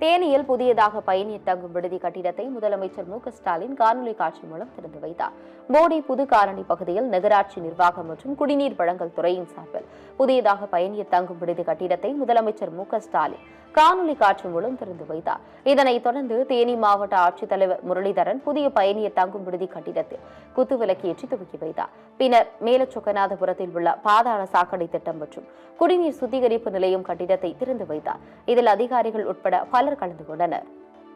தேனியில் புதியதாக பயணியர் தங்கும் விடுதி கட்டிடத்தை முதலமைச்சர் மு க ஸ்டாலின் காணொலி காட்சி மூலம் திறந்து வைத்தார் போடி புது காலனி பகுதியில் நகராட்சி நிர்வாகம் மற்றும் குடிநீர் வழங்கல் துறையின் சார்பில் புதியதாக பயணியர் தங்கும் விடுதி கட்டிடத்தை முதலமைச்சர் மு க ஸ்டாலின் காணொலி காட்சி மூலம் திறந்து வைத்தார் இதனைத் தொடர்ந்து தேனி மாவட்ட ஆட்சித்தலைவர் முரளிதரன் புதிய பயணியர் தங்கும் விடுதி கட்டிடத்தில் குத்துவிளக்கேற்றி துவக்கி வைத்தார் பின்னர் மேலச்சொக்கநாதபுரத்தில் உள்ள பாதாள சாக்கடை திட்டம் மற்றும் குடிநீர் சுத்திகரிப்பு நிலையம் கட்டிடத்தை திறந்து வைத்தார் இதில் அதிகாரிகள் உட்பட பலர் கலந்து கொண்டனர்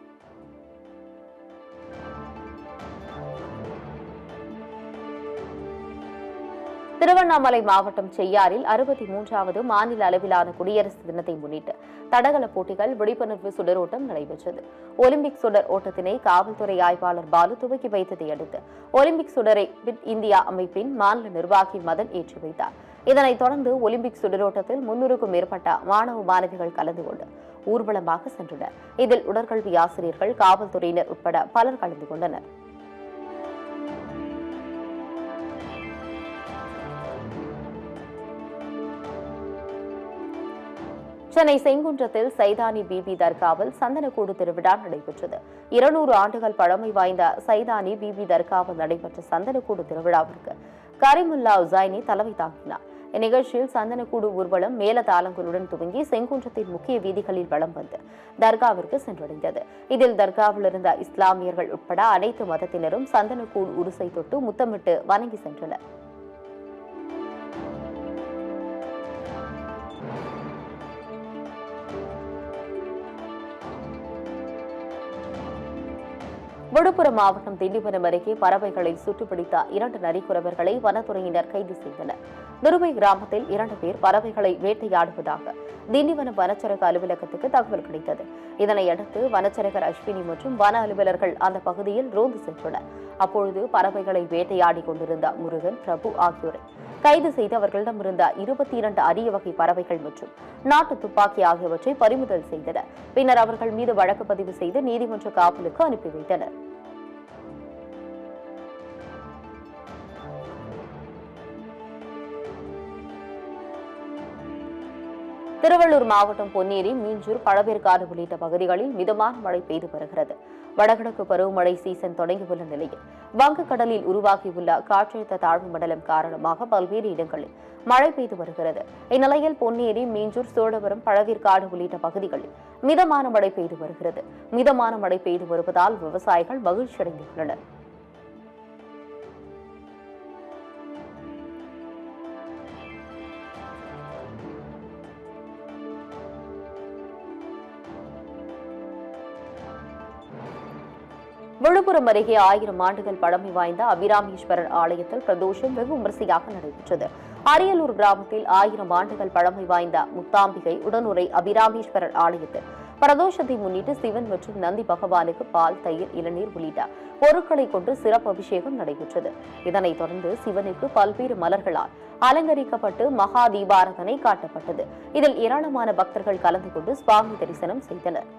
திருவண்ணாமலை மாவட்டம் செய்யாறில் அறுபத்தி மூன்றாவது மாநில அளவிலான குடியரசு தினத்தை முன்னிட்டு தடகள போட்டிகள் விழிப்புணர்வு சுடரோட்டம் நடைபெற்றது ஒலிம்பிக் சுடர் ஓட்டத்தினை காவல்துறை ஆய்வாளர் பாலு துவக்கி வைத்ததை அடுத்து ஒலிம்பிக் சுடரை பிட் இந்தியா அமைப்பின் மாநில நிர்வாகி மதன் ஏற்றி வைத்தார் இதனைத் தொடர்ந்து ஒலிம்பிக் சுடரோட்டத்தில் முன்னூறுக்கும் மேற்பட்ட மாணவ மாணவிகள் கலந்து கொண்டு ஊர்வலமாக சென்றனர் இதில் உடற்கல்வி ஆசிரியர்கள் காவல்துறையினர் உட்பட பலர் கலந்து கொண்டனர் சென்னை செங்குன்றத்தில் சைதானி பிபி தர்காவில் சந்தனக்கூடு திருவிழா நடைபெற்றது இருநூறு ஆண்டுகள் பழமை வாய்ந்த சைதானி பிபி தர்காவில் நடைபெற்ற சந்தனக்கூடு திருவிழாவிற்கு கரிமுல்லா உசைனி தலைமை தாங்கினார் இந்நிகழ்ச்சியில் சந்தனக்கூடு ஊர்வலம் மேலதாளங்களுடன் துவங்கி செங்குன்றத்தின் முக்கிய வீதிகளில் வலம் வந்து தர்காவிற்கு சென்றடைந்தது இதில் தர்காவில் இருந்த இஸ்லாமியர்கள் உட்பட அனைத்து மதத்தினரும் சந்தனக்கூடு உருசை தொட்டு முத்தமிட்டு வணங்கி சென்றனர் விழுப்புரம் மாவட்டம் திண்டிவனம் அருகே பறவைகளை சுட்டுப்பிடித்த இரண்டு நரிக்குறவர்களை வனத்துறையினர் கைது செய்தனர் நிருபை கிராமத்தில் இரண்டு பேர் பறவைகளை வேட்டையாடுவதாக திண்டிவனம் வனச்சரக அலுவலகத்துக்கு தகவல் கிடைத்தது இதனையடுத்து வனச்சரகர் அஸ்வினி மற்றும் வன அலுவலர்கள் அந்த பகுதியில் ரோந்து சென்றனர் அப்பொழுது பறவைகளை வேட்டையாடி கொண்டிருந்த முருகன் பிரபு ஆகியோரை கைது செய்து அவர்களிடமிருந்த இருபத்தி இரண்டு அரிய வகை பறவைகள் மற்றும் நாட்டு துப்பாக்கி ஆகியவற்றை பறிமுதல் செய்தனர் பின்னர் அவர்கள் மீது வழக்கு பதிவு செய்து நீதிமன்ற காவலுக்கு அனுப்பி வைத்தனர் திருவள்ளூர் மாவட்டம் பொன்னேரி மீஞ்சூர் பழவேற்காடு உள்ளிட்ட பகுதிகளில் மிதமான மழை பெய்து வருகிறது வடகிழக்கு பருவமழை சீசன் தொடங்கியுள்ள நிலையில் வங்கக்கடலில் உருவாகியுள்ள காற்றழுத்த தாழ்வு மண்டலம் காரணமாக பல்வேறு இடங்களில் மழை பெய்து வருகிறது இந்நிலையில் பொன்னேரி மீஞ்சூர் சோழவரம் பழவேற்காடு உள்ளிட்ட பகுதிகளில் மிதமான மழை பெய்து வருகிறது மிதமான மழை பெய்து வருவதால் விவசாயிகள் மகிழ்ச்சியடைந்துள்ளனர் விழுப்புரம் அருகே ஆயிரம் ஆண்டுகள் பழமை வாய்ந்த அபிராமேஸ்வரர் ஆலயத்தில் பிரதோஷம் வெகு விமரிசையாக நடைபெற்றது அரியலூர் கிராமத்தில் ஆயிரம் ஆண்டுகள் பழமை வாய்ந்த முத்தாம்பிகை உடனுரை அபிராமேஸ்வரர் ஆலயத்தில் பிரதோஷத்தை முன்னிட்டு சிவன் மற்றும் நந்தி பகவானுக்கு பால் தயிர் இளநீர் உள்ளிட்ட பொருட்களை கொண்டு சிறப்பு அபிஷேகம் நடைபெற்றது இதனைத் தொடர்ந்து சிவனுக்கு பல்வேறு மலர்களால் அலங்கரிக்கப்பட்டு மகா தீபாரதனை காட்டப்பட்டது இதில் ஏராளமான பக்தர்கள் கலந்து கொண்டு சுவாமி தரிசனம் செய்தனர்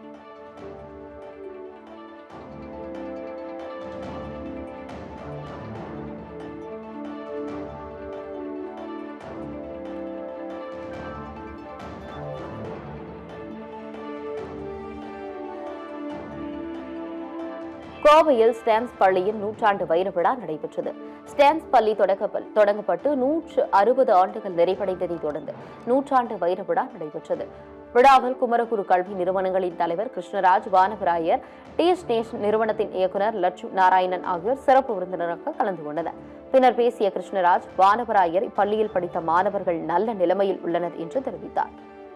கோவையில் ஸ்டான்ஸ் பள்ளியின் நூற்றாண்டு வைர விழா நடைபெற்றது ஸ்டான்ஸ் பள்ளி தொடக்க- தொடங்கப்பட்டு நூற்று அறுபது ஆண்டுகள் நிறைவடைந்ததைத் தொடர்ந்து நூற்றாண்டு வைர விழா நடைபெற்றது விழாவில் குமரகுரு கல்வி நிறுவனங்களின் தலைவர் கிருஷ்ணராஜ் வானவராயர் டிஎஸ் நேஷன் நிறுவனத்தின் இயக்குனர் லட்சுமி நாராயணன் ஆகியோர் சிறப்பு விருந்தினராக கலந்து கொண்டனர் பின்னர் பேசிய கிருஷ்ணராஜ் வானவராயர் இப்பள்ளியில் படித்த மாணவர்கள் நல்ல நிலைமையில் உள்ளனர் என்று தெரிவித்தார்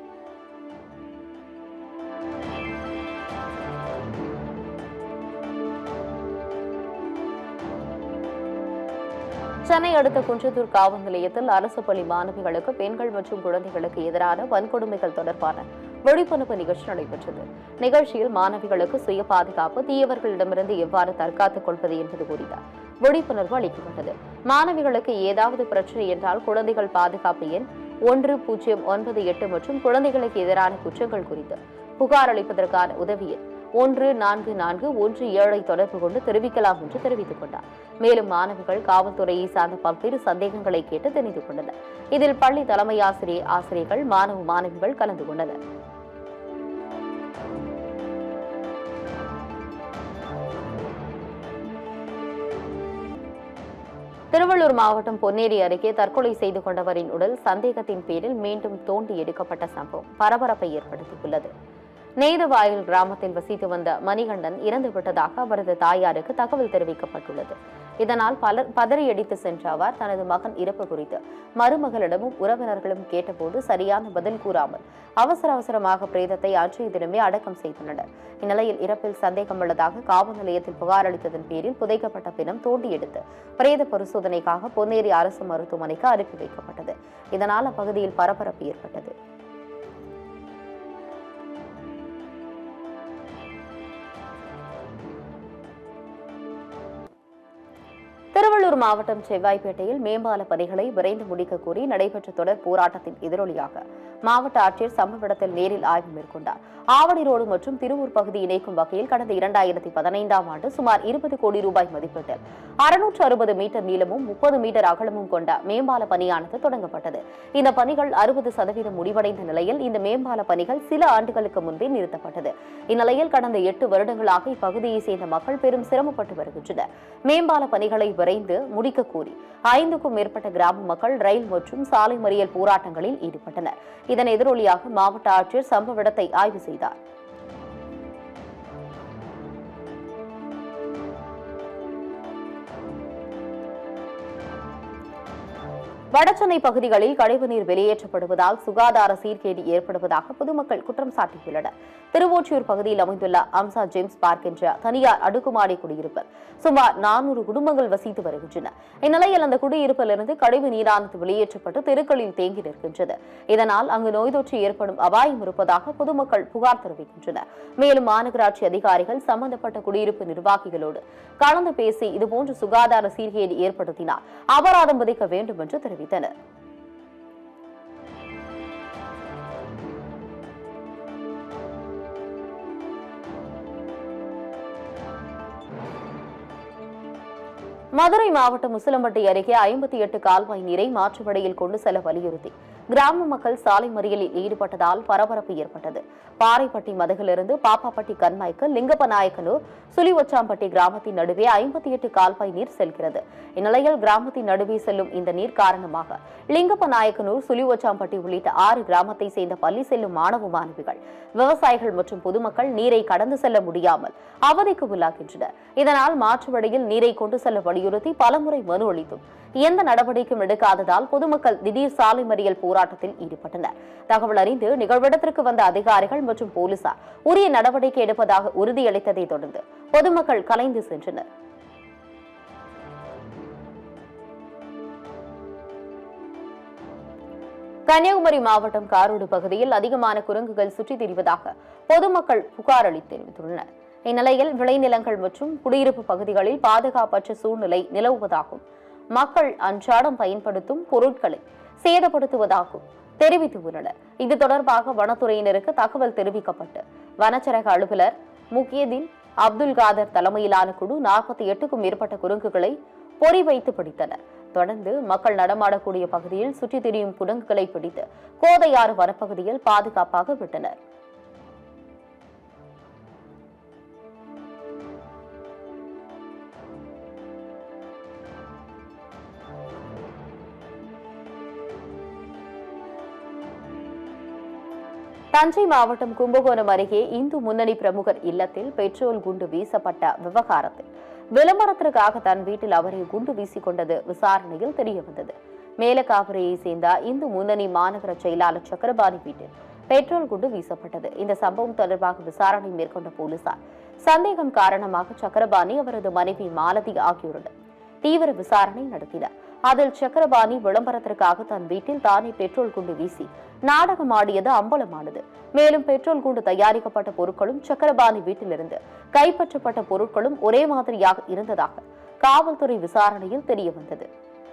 சென்னை அடுத்த குன்றத்தூர் காவல் நிலையத்தில் அரசு பள்ளி மாணவிகளுக்கு பெண்கள் மற்றும் குழந்தைகளுக்கு எதிரான வன்கொடுமைகள் தொடர்பான விழிப்புணர்வு நிகழ்ச்சி நடைபெற்றது நிகழ்ச்சியில் மாணவிகளுக்கு சுய பாதுகாப்பு தீயவர்களிடமிருந்து எவ்வாறு தற்காத்துக் கொள்வது என்பது குறித்த விழிப்புணர்வு அளிக்கப்பட்டது மாணவிகளுக்கு ஏதாவது பிரச்சனை என்றால் குழந்தைகள் பாதுகாப்பு எண் ஒன்று பூஜ்ஜியம் ஒன்பது எட்டு மற்றும் குழந்தைகளுக்கு எதிரான குற்றங்கள் குறித்து புகார் அளிப்பதற்கான உதவி எண் ஒன்று நான்கு நான்கு ஒன்று ஏழை தொடர்பு கொண்டு தெரிவிக்கலாம் என்று தெரிவித்துக் கொண்டார் மேலும் மாணவிகள் காவல்துறையை சார்ந்த பல்வேறு சந்தேகங்களை கேட்டு தெரிந்து கொண்டனர் இதில் பள்ளி தலைமை ஆசிரியர் ஆசிரியர்கள் மாணவ மாணவிகள் கலந்து கொண்டனர் திருவள்ளூர் மாவட்டம் பொன்னேரி அருகே தற்கொலை செய்து கொண்டவரின் உடல் சந்தேகத்தின் பேரில் மீண்டும் தோண்டி எடுக்கப்பட்ட சம்பவம் பரபரப்பை ஏற்படுத்தியுள்ளது நேதவாயில் கிராமத்தில் வசித்து வந்த மணிகண்டன் இறந்து விட்டதாக அவரது தாயாருக்கு தகவல் தெரிவிக்கப்பட்டுள்ளது இதனால் பலர் பதறியடித்து சென்ற அவர் தனது மகன் இறப்பு குறித்து மருமகளிடமும் உறவினர்களும் கேட்டபோது சரியான பதில் கூறாமல் அவசர அவசரமாக பிரேதத்தை அன்றைய தினமே அடக்கம் செய்துள்ளனர் இந்நிலையில் இறப்பில் சந்தேகம் உள்ளதாக காவல் நிலையத்தில் புகார் அளித்ததன் பேரில் புதைக்கப்பட்ட பிணம் தோண்டி எடுத்து பிரேத பரிசோதனைக்காக பொன்னேரி அரசு மருத்துவமனைக்கு அனுப்பி வைக்கப்பட்டது இதனால் அப்பகுதியில் பரபரப்பு ஏற்பட்டது திருவள்ளூர் மாவட்டம் செவ்வாய்ப்பேட்டையில் மேம்பால பணிகளை விரைந்து முடிக்க கோரி நடைபெற்ற தொடர் போராட்டத்தின் எதிரொலியாக மாவட்ட ஆட்சியர் சம்பவ இடத்தில் நேரில் ஆய்வு மேற்கொண்டார் ஆவடி ரோடு மற்றும் திருவூர் பகுதி இணைக்கும் வகையில் கடந்த இரண்டாயிரத்தி பதினைந்தாம் ஆண்டு சுமார் இருபது கோடி ரூபாய் மதிப்பீட்டில் அறுநூற்று அறுபது மீட்டர் நீளமும் முப்பது மீட்டர் அகலமும் கொண்ட மேம்பால பணியானது தொடங்கப்பட்டது இந்த பணிகள் அறுபது சதவீதம் முடிவடைந்த நிலையில் இந்த மேம்பால பணிகள் சில ஆண்டுகளுக்கு முன்பே நிறுத்தப்பட்டது இந்நிலையில் கடந்த எட்டு வருடங்களாக இப்பகுதியை சேர்ந்த மக்கள் பெரும் சிரமப்பட்டு வருகின்றனர் மேம்பால பணிகளை விரைந்து முடிக்க கோரி ஐந்துக்கும் மேற்பட்ட கிராம மக்கள் ரயில் மற்றும் சாலை மறியல் போராட்டங்களில் ஈடுபட்டனர் இதன் எதிரொலியாக மாவட்ட ஆட்சியர் சம்பவ இடத்தை ஆய்வு செய்தார் வடசென்னை பகுதிகளில் கழிவுநீர் வெளியேற்றப்படுவதால் சுகாதார சீர்கேடு ஏற்படுவதாக பொதுமக்கள் குற்றம் சாட்டியுள்ளனர் திருவொற்றியூர் பகுதியில் அமைந்துள்ள அம்சா ஜேம்ஸ் பார்க் என்ற தனியார் அடுக்குமாடி குடியிருப்பில் சுமார் நானூறு குடும்பங்கள் வசித்து வருகின்றன இந்நிலையில் அந்த குடியிருப்பிலிருந்து கழிவு நீரானது வெளியேற்றப்பட்டு தெருக்களில் தேங்கி நிற்கின்றது இதனால் அங்கு நோய் தொற்று ஏற்படும் அபாயம் இருப்பதாக பொதுமக்கள் புகார் தெரிவிக்கின்றனர் மேலும் மாநகராட்சி அதிகாரிகள் சம்பந்தப்பட்ட குடியிருப்பு நிர்வாகிகளோடு கலந்து பேசி இதுபோன்ற சுகாதார சீர்கேடு ஏற்படுத்தினால் அபராதம் விதிக்க வேண்டும் என்று தெரிவித்தனர் மதுரை மாவட்டம் முசலம்பட்டி அருகே ஐம்பத்தி எட்டு கால்வாய் நீரை மாற்றுவடையில் கொண்டு செல்ல வலியுறுத்தி கிராம மக்கள் சாலை மறியலில் ஈடுபட்டதால் பரபரப்பு ஏற்பட்டது பாறைப்பட்டி மதகிலிருந்து பாப்பாப்பட்டி கண்மாய்க்கு லிங்கப்ப நாயக்கனூர் சுலிவச்சாம்பட்டி கிராமத்தின் நடுவே ஐம்பத்தி எட்டு கால்வாய் நீர் செல்கிறது இந்நிலையில் கிராமத்தின் நடுவே செல்லும் இந்த நீர் காரணமாக லிங்கப்ப நாயக்கனூர் சுலிவச்சாம்பட்டி உள்ளிட்ட ஆறு கிராமத்தை சேர்ந்த பள்ளி செல்லும் மாணவ மாணவிகள் விவசாயிகள் மற்றும் பொதுமக்கள் நீரை கடந்து செல்ல முடியாமல் அவதிக்கு உள்ளாகின்றனர் இதனால் மாற்றுவடையில் நீரை கொண்டு செல்ல வலியுறுத்தி பலமுறை மனு அளித்தும் எந்த நடவடிக்கையும் எடுக்காததால் பொதுமக்கள் திடீர் சாலை மறியல் போராட்டத்தில் ஈடுபட்டனர் தகவல் அறிந்து நிகழ்விடத்திற்கு வந்த அதிகாரிகள் மற்றும் போலீசார் உரிய நடவடிக்கை எடுப்பதாக உறுதியளித்ததை தொடர்ந்து பொதுமக்கள் கலைந்து சென்றனர் கன்னியாகுமரி மாவட்டம் காரோடு பகுதியில் அதிகமான குரங்குகள் சுற்றித் திரிவதாக பொதுமக்கள் புகார் அளித்து தெரிவித்துள்ளனர் இந்நிலையில் விளைநிலங்கள் மற்றும் குடியிருப்பு பகுதிகளில் பாதுகாப்பற்ற சூழ்நிலை நிலவுவதாகவும் மக்கள் அன்றாடம் பயன்படுத்தும் பொருட்களை சேதப்படுத்துவதாகவும் தெரிவித்துள்ளனர் இது தொடர்பாக வனத்துறையினருக்கு தகவல் தெரிவிக்கப்பட்டு வனச்சரக அலுவலர் முக்கியதீன் அப்துல் காதர் தலைமையிலான குழு நாற்பத்தி எட்டுக்கும் மேற்பட்ட குரங்குகளை பொறி வைத்து பிடித்தனர் தொடர்ந்து மக்கள் நடமாடக்கூடிய பகுதியில் சுற்றித் திரியும் குரங்குகளை பிடித்து கோதையாறு வனப்பகுதியில் பாதுகாப்பாக விட்டனர் தஞ்சை மாவட்டம் கும்பகோணம் அருகே இந்து முன்னணி பிரமுகர் இல்லத்தில் பெட்ரோல் குண்டு வீசப்பட்ட விவகாரத்தில் விளம்பரத்திற்காக தன் வீட்டில் அவரை குண்டு வீசிக் கொண்டது விசாரணையில் தெரியவந்தது மேலக்காவிரியை சேர்ந்த இந்து முன்னணி மாநகர செயலாளர் சக்கரபாணி வீட்டில் பெட்ரோல் குண்டு வீசப்பட்டது இந்த சம்பவம் தொடர்பாக விசாரணை மேற்கொண்ட போலீசார் சந்தேகம் காரணமாக சக்கரபாணி அவரது மனைவி மாலதி ஆகியோருடன் தீவிர விசாரணை நடத்தினர் அதில் சக்கரபாணி விளம்பரத்திற்காக தன் வீட்டில் தானே பெட்ரோல் குண்டு வீசி நாடகமாடியது அம்பலமானது மேலும் பெட்ரோல் குண்டு தயாரிக்கப்பட்ட பொருட்களும் சக்கரபாணி வீட்டிலிருந்து கைப்பற்றப்பட்ட பொருட்களும் ஒரே மாதிரியாக இருந்ததாக காவல்துறை விசாரணையில் தெரியவந்தது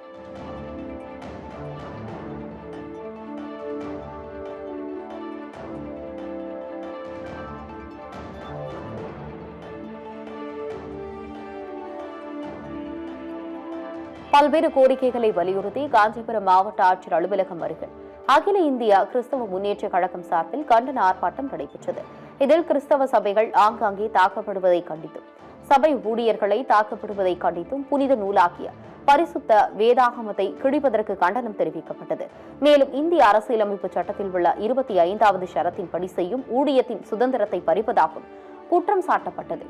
பல்வேறு கோரிக்கைகளை வலியுறுத்தி காஞ்சிபுரம் மாவட்ட ஆட்சியர் அலுவலகம் அருகில் அகில இந்திய கிறிஸ்தவ முன்னேற்ற கழகம் சார்பில் கண்டன ஆர்ப்பாட்டம் நடைபெற்றது இதில் கிறிஸ்தவ சபைகள் ஆங்காங்கே தாக்கப்படுவதை கண்டித்தும் சபை ஊழியர்களை தாக்கப்படுவதை கண்டித்தும் புனித நூலாகிய பரிசுத்த வேதாகமத்தை கிழிப்பதற்கு கண்டனம் தெரிவிக்கப்பட்டது மேலும் இந்திய அரசியலமைப்பு சட்டத்தில் உள்ள இருபத்தி ஐந்தாவது ஷரத்தின்படி செய்யும் ஊழியத்தின் சுதந்திரத்தை பறிப்பதாகும் குற்றம் சாட்டப்பட்டது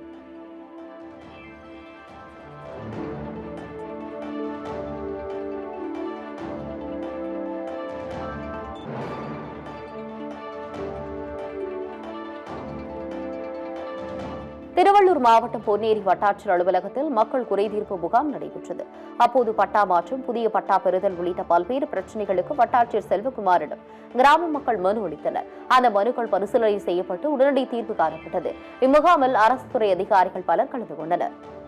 திருவள்ளூர் மாவட்டம் பொன்னேரி வட்டாட்சியர் அலுவலகத்தில் மக்கள் குறைதீர்ப்பு முகாம் நடைபெற்றது அப்போது பட்டா மாற்றம் புதிய பட்டா பெறுதல் உள்ளிட்ட பல்வேறு பிரச்சினைகளுக்கு வட்டாட்சியர் செல்வகுமாரிடம் கிராம மக்கள் மனு அளித்தனர் அந்த மனுக்கள் பரிசீலனை செய்யப்பட்டு உடனடி தீர்வு காணப்பட்டது இம்முகாமில் அரசு துறை அதிகாரிகள் பலர் கலந்து கொண்டனர்